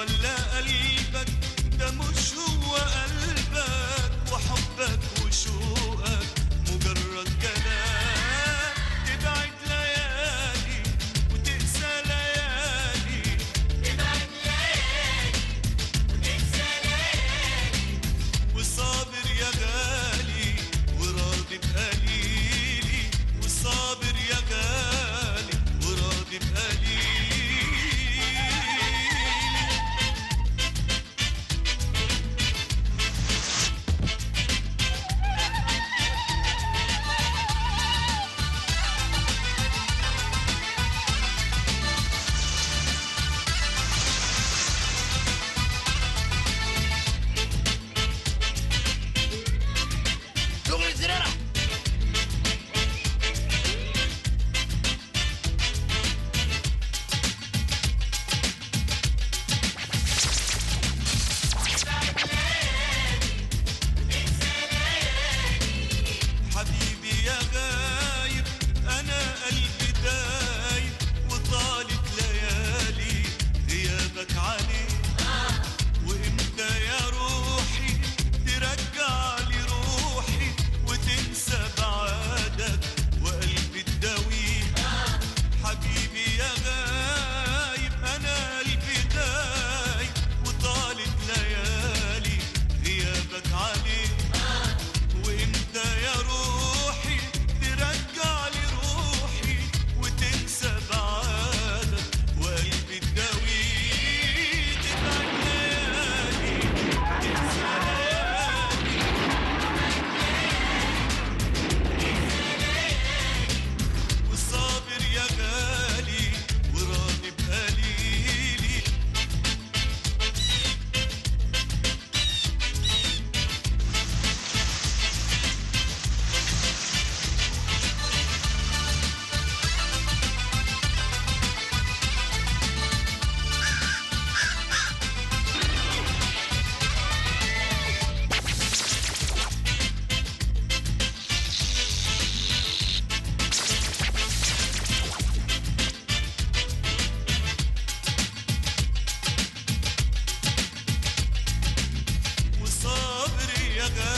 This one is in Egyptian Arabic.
ولا قلبك ده مش هو قلبك وحبك وشوقك مجرد كلام تبعد ليالي وتقسى ليالي وصابر يا غالي وراضي بقليلي وصابر يا غالي وراضي بقليلي شغل الزرارة حبيبي يا غايب انا قلبي دايب وطالت ليالي غيابك عليه وامتى يا روحي ترجع لي روحي وتنسى بعادك وقلبي الدويم حبيبي يا غايب انا قلبي دايب وطالت ليالي غيابك عليه وانت يا روحي ترجع لي روحي وتنسى بعادك وقلبي الدوي تبعد ليالي تنسى ليالي والصابر يا غالي وراضي بقليلي وصابر يا غالي